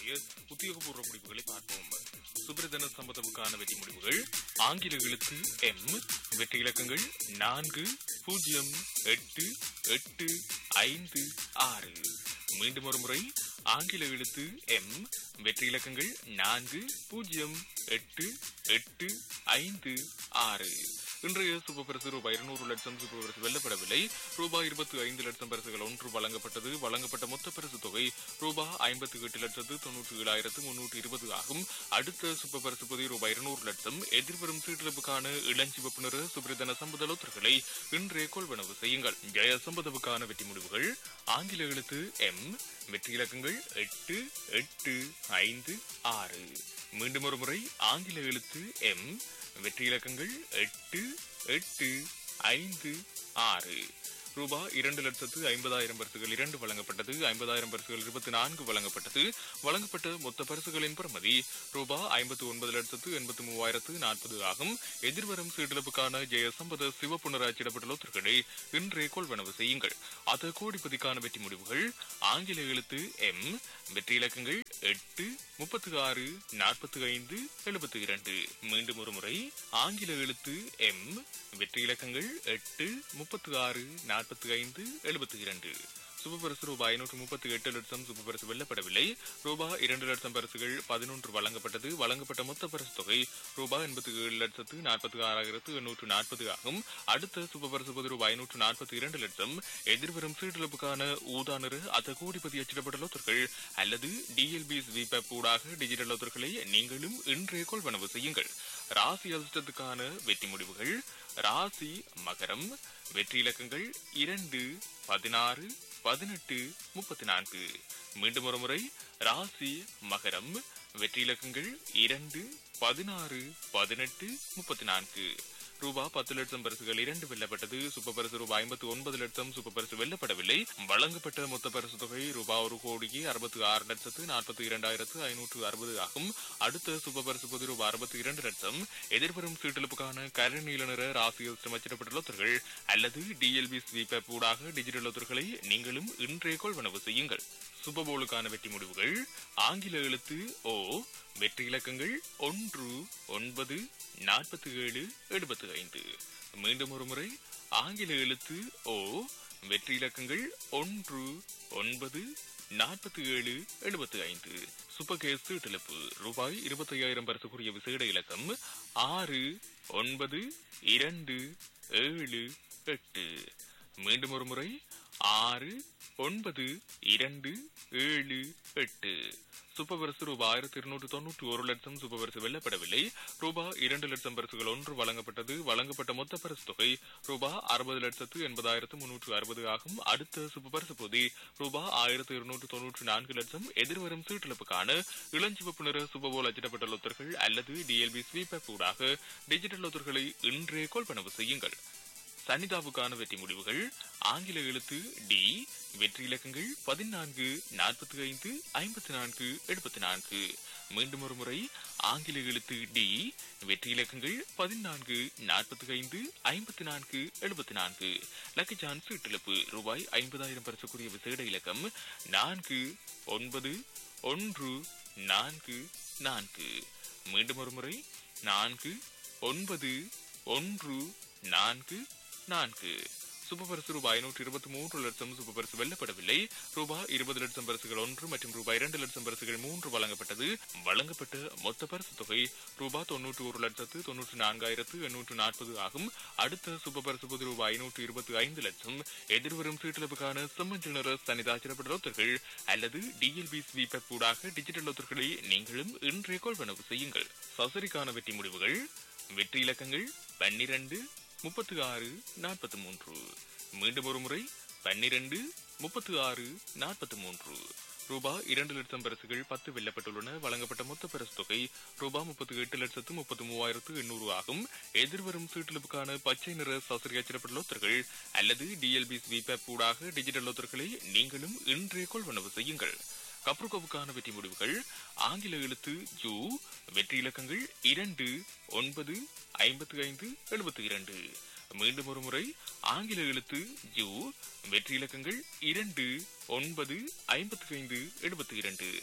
பற்றிய உத்தியோகபூர்வ முடிவுகளை பார்ப்போம் சுப்ரதன சம்பதவுக்கான வெற்றி முடிவுகள் ஆங்கில எழுத்து எம் வெற்றி இலக்கங்கள் நான்கு பூஜ்ஜியம் எட்டு எட்டு ஐந்து ஆறு மீண்டும் ஒரு முறை ஆங்கில எழுத்து எம் வெற்றி இலக்கங்கள் நான்கு பூஜ்ஜியம் எட்டு எட்டு ஐந்து ஆறு இன்றைய சூப்பர் பரிசு ரூபாய் இருநூறு லட்சம் சூப்பர் பரிசு வெல்லப்படவில்லை ரூபாய் இருபத்தி ஐந்து லட்சம் பரிசுகள் ஒன்று வழங்கப்பட்டது வழங்கப்பட்ட மொத்த பரிசு தொகை ரூபாய் ஐம்பத்தி எட்டு லட்சத்து தொன்னூற்றி ஏழாயிரத்து முன்னூற்றி இருபது ஆகும் அடுத்த சூப்பர் பரிசு பொதி ரூபாய் இருநூறு லட்சம் எதிர்வரும் சீட்டிழப்புக்கான இளஞ்சிவப்பு நிற சுப்ரதன சம்பதலோத்தர்களை இன்றே கொள்வனவு செய்யுங்கள் ஜெய சம்பதவுக்கான வெற்றி முடிவுகள் ஆங்கில எழுத்து எம் வெற்றி இலக்கங்கள் எட்டு எட்டு ஐந்து ஆறு மீண்டும் ஒரு முறை ஆங்கில எழுத்து எம் வெற்றி இலக்கங்கள் எட்டு எட்டு ஐந்து ஆறு ரூபாய் இரண்டு லட்சத்து ஐம்பதாயிரம் பரிசுகள் இரண்டு வழங்கப்பட்டது ஐம்பதாயிரம் பரிசுகள் இருபத்தி நான்கு வழங்கப்பட்டது வழங்கப்பட்ட மொத்த பரிசுகளின் பெறுமதி ரூபாய் ஐம்பத்தி ஒன்பது லட்சத்து எண்பத்தி மூவாயிரத்து நாற்பது ஆகும் எதிர்வரும் சீட்டிழப்புக்கான ஜெய சம்பத சிவப்புணராட்சியிடப்பட்ட லோத்தர்களை இன்றே கொள்வனவு செய்யுங்கள் அத கோடிப்பதிக்கான வெற்றி முடிவுகள் ஆங்கில எழுத்து எம் வெற்றி இலக்கங்கள் எட்டு முப்பத்தி ஆறு நாற்பத்தி ஐந்து எழுபத்தி இரண்டு மீண்டும் ஒரு முறை ஆங்கில எழுத்து எம் வெற்றி இலக்கங்கள் எட்டு முப்பத்தி ஆறு நாற்பத்தி ஐந்து எழுபத்தி இரண்டு சுபபரிசு ரூபாய் ஐநூற்று முப்பத்தி எட்டு லட்சம் சுபபரிசு வெல்லப்படவில்லை ரூபாய் இரண்டு லட்சம் பரிசுகள் பதினொன்று வழங்கப்பட்டது வழங்கப்பட்ட மொத்த பரிசு தொகை ரூபாய் எண்பத்தி ஏழு லட்சத்து நாற்பத்தி ஆறாயிரத்து எண்ணூற்று நாற்பது ஆகும் அடுத்த சுபபரிசு பொது ரூபாய் ஐநூற்று நாற்பத்தி இரண்டு லட்சம் எதிர்வரும் சீட்டிழப்புக்கான ஊதா நிற அத்த கோடிப்பதி அச்சிடப்பட்ட லோத்தர்கள் அல்லது டிஎல்பி ஸ்வீபப் ஊடாக டிஜிட்டல் லோத்தர்களை நீங்களும் இன்றே கொள்வனவு செய்யுங்கள் ராசி அதிர்ஷ்டத்துக்கான வெற்றி முடிவுகள் ராசி மகரம் வெற்றி இலக்கங்கள் இரண்டு பதினாறு பதினெட்டு முப்பத்தி நான்கு மீண்டும் ஒரு முறை ராசி மகரம் வெற்றி இலக்கங்கள் இரண்டு பதினாறு பதினெட்டு முப்பத்தி நான்கு ரூபாய் பத்து லட்சம் பரிசுகள் இரண்டு வெல்லப்பட்டது சூப்பர் பரிசு ரூபாய் ஐம்பத்தி ஒன்பது லட்சம் சூப்பர் பரிசு வெல்லப்படவில்லை வழங்கப்பட்ட மொத்த பரிசு தொகை ரூபாய் ஒரு கோடியே அறுபத்தி ஆறு லட்சத்து நாற்பத்தி இரண்டாயிரத்து ஐநூற்று அறுபது ஆகும் அடுத்த சூப்பர் பரிசு பொது ரூபாய் அறுபத்தி இரண்டு லட்சம் எதிர்வரும் சீட்டெழுப்புக்கான கருநீல நிற ராசியில் சமச்சிடப்பட்ட லோத்தர்கள் அல்லது டிஎல்பி ஸ்வீபப் ஊடாக டிஜிட்டல் லோத்தர்களை நீங்களும் இன்றே கொள்வனவு செய்யுங்கள் சுபபோலுக்கான வெற்றி முடிவுகள் ஆங்கில எழுத்து ஓ வெற்றி இலக்கங்கள் ஒன்று ஒன்பது நாற்பத்தி ஏழு எழுபத்தி ஐந்து மீண்டும் ஒரு முறை ஆங்கில எழுத்து ஓ வெற்றி இலக்கங்கள் ஒன்று ஒன்பது நாற்பத்தி ஏழு எழுபத்தி ஐந்து சுப்பகேஸ் சீட்டெழுப்பு ரூபாய் இருபத்தி ஐயாயிரம் பரிசுக்குரிய விசேட இலக்கம் ஆறு ஒன்பது இரண்டு ஏழு எட்டு மீண்டும் ஒரு முறை ஆறு ஒன்பது இரண்டு ஏழு எட்டு சூப்பர் பரிசு ரூபாய் ஆயிரத்தி இருநூற்று தொன்னூற்றி ஒரு லட்சம் சூப்பர் பரிசு வெல்லப்படவில்லை ரூபாய் இரண்டு லட்சம் பரிசுகள் ஒன்று வழங்கப்பட்டது வழங்கப்பட்ட மொத்த பரிசு தொகை ரூபாய் அறுபது லட்சத்து எண்பதாயிரத்து முன்னூற்று அறுபது ஆகும் அடுத்த சூப்பர் பரிசு பொதி ரூபாய் ஆயிரத்தி இருநூற்று தொன்னூற்று நான்கு லட்சம் எதிர்வரும் சீட்டிழப்புக்கான இளஞ்சிவப்பு நிற சுபபோல் அச்சிடப்பட்ட லொத்தர்கள் அல்லது டிஎல்பி ஸ்வீபப் ஊடாக டிஜிட்டல் லொத்தர்களை இன்றே கொள்வனவு செய்யுங்கள் சனிதாவுக்கான வெற்றி முடிவுகள் ஆங்கில எழுத்து டி வெற்றி இலக்கங்கள் பதினான்கு நாற்பத்தி ஐந்து ஐம்பத்தி நான்கு எழுபத்தி நான்கு மீண்டும் ஒரு முறை ஆங்கில எழுத்து டி வெற்றி இலக்கங்கள் பதினான்கு நாற்பத்தி ஐந்து ஐம்பத்தி நான்கு எழுபத்தி நான்கு லக்கி சான்ஸ் இட்டிழப்பு ரூபாய் ஐம்பதாயிரம் பரிசுக்குரிய விசேட இலக்கம் நான்கு ஒன்பது ஒன்று நான்கு நான்கு மீண்டும் ஒரு முறை நான்கு ஒன்பது ஒன்று நான்கு நான்கு சூப்பர் பரிசு ரூபாய் நூற்றி இருபத்தி மூன்று லட்சம் சூப்பர் பரிசு வெல்லப்படவில்லை ரூபாய் இருபது லட்சம் பரிசுகள் ஒன்று மற்றும் ரூபாய் இரண்டு லட்சம் பரிசுகள் மூன்று வழங்கப்பட்டது வழங்கப்பட்ட மொத்த பரிசு தொகை ரூபாய் தொன்னூற்றி ஒரு லட்சத்து தொன்னூற்றி நான்காயிரத்து எண்ணூற்று நாற்பது ஆகும் அடுத்த சூப்பர் பரிசு பொது ரூபாய் ஐநூற்று இருபத்தி ஐந்து லட்சம் எதிர்வரும் சீட்டிழப்புக்கான செம்மஞ்சள் நிற சனிதாச்சிரப்பட்ட லோத்தர்கள் அல்லது டிஎல்பி ஸ்வீபப் ஊடாக டிஜிட்டல் லோத்தர்களை நீங்களும் இன்றே கொள்வனவு செய்யுங்கள் சசரிக்கான வெற்றி முடிவுகள் வெற்றி இலக்கங்கள் பன்னிரண்டு முப்பத்தி ஆறு நாற்பத்தி மூன்று மீண்டும் ஒரு முறை பன்னிரண்டு முப்பத்தி ஆறு நாற்பத்தி மூன்று ரூபாய் இரண்டு லட்சம் பரிசுகள் பத்து வெல்லப்பட்டுள்ளன வழங்கப்பட்ட மொத்த பரிசு தொகை ரூபாய் முப்பத்தி எட்டு லட்சத்து முப்பத்தி மூவாயிரத்து எண்ணூறு ஆகும் எதிர்வரும் சீட்டிழப்புக்கான பச்சை நிற சசரி அச்சிடப்பட்ட லோத்தர்கள் அல்லது டிஎல்பி ஸ்வீபப் ஊடாக டிஜிட்டல் லோத்தர்களை நீங்களும் இன்றே கொள்வனவு செய்யுங்கள் கப்ருகோவுக்கான வெற்றி முடிவுகள் ஆங்கில எழுத்து ஜூ வெற்றி இலக்கங்கள் இரண்டு ஒன்பது ஐம்பத்தி ஐந்து எழுபத்தி இரண்டு மீண்டும் ஒரு முறை ஆங்கில எழுத்து ஜூ வெற்றி இலக்கங்கள் இரண்டு ஒன்பது ஐம்பத்தி ஐந்து எழுபத்தி இரண்டு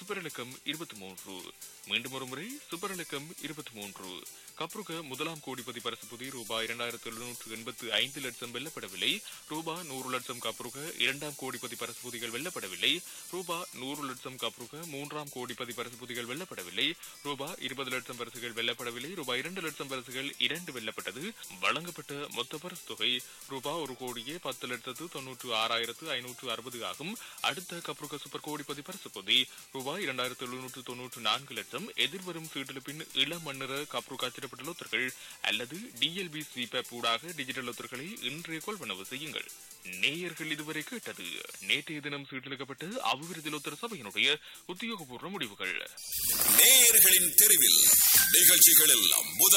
சூப்பர் இலக்கம் இருபத்தி மூன்று மீண்டும் ஒரு முறை சூப்பர் இலக்கம் இருபத்தி மூன்று கப்ருக முதலாம் கோடிபதி பரிசு புதி ரூபாய் இரண்டாயிரத்தி எழுநூற்று எண்பத்தி ஐந்து லட்சம் வெல்லப்படவில்லை ரூபாய் நூறு லட்சம் கப்ருக இரண்டாம் கோடிபதி பரிசு புதிகள் வெல்லப்படவில்லை ரூபாய் நூறு லட்சம் கப்ருக மூன்றாம் கோடிபதி பரிசு புதிகள் வெல்லப்படவில்லை ரூபாய் இருபது லட்சம் பரிசுகள் வெல்லப்படவில்லை ரூபாய் இரண்டு லட்சம் பரிசுகள் இரண்டு வெல்லப்பட்டது வழங்கப்பட்ட மொத்த பரிசு தொகை ரூபாய் ஒரு கோடியே பத்து லட்சத்து தொன்னூற்று ஆறாயிரத்து ஐநூற்று அறுபது ஆகும் அடுத்த கப்ருக சூப்பர் கோடிபதி பரிசு பொதி ரூபாய் இரண்டாயிரத்து எழுநூற்று தொன்னூற்று நான்கு லட்சம் எதிர்வரும் சீட்டெழுப்பின் இளம் மன்னிற கப்ருக அச்சிடப்பட்ட லொத்தர்கள் அல்லது டிஎல்பி ஸ்வீபேப் ஊடாக டிஜிட்டல் லொத்தர்களை இன்றைய கொள்வனவு செய்யுங்கள் நேயர்கள் இதுவரை கேட்டது நேற்றைய தினம் சீட்டெழுக்கப்பட்ட அபிவிருத்தி லொத்தர் சபையினுடைய உத்தியோகபூர்வ முடிவுகள் நேயர்களின் தெருவில் நிகழ்ச்சிகளில் முதல்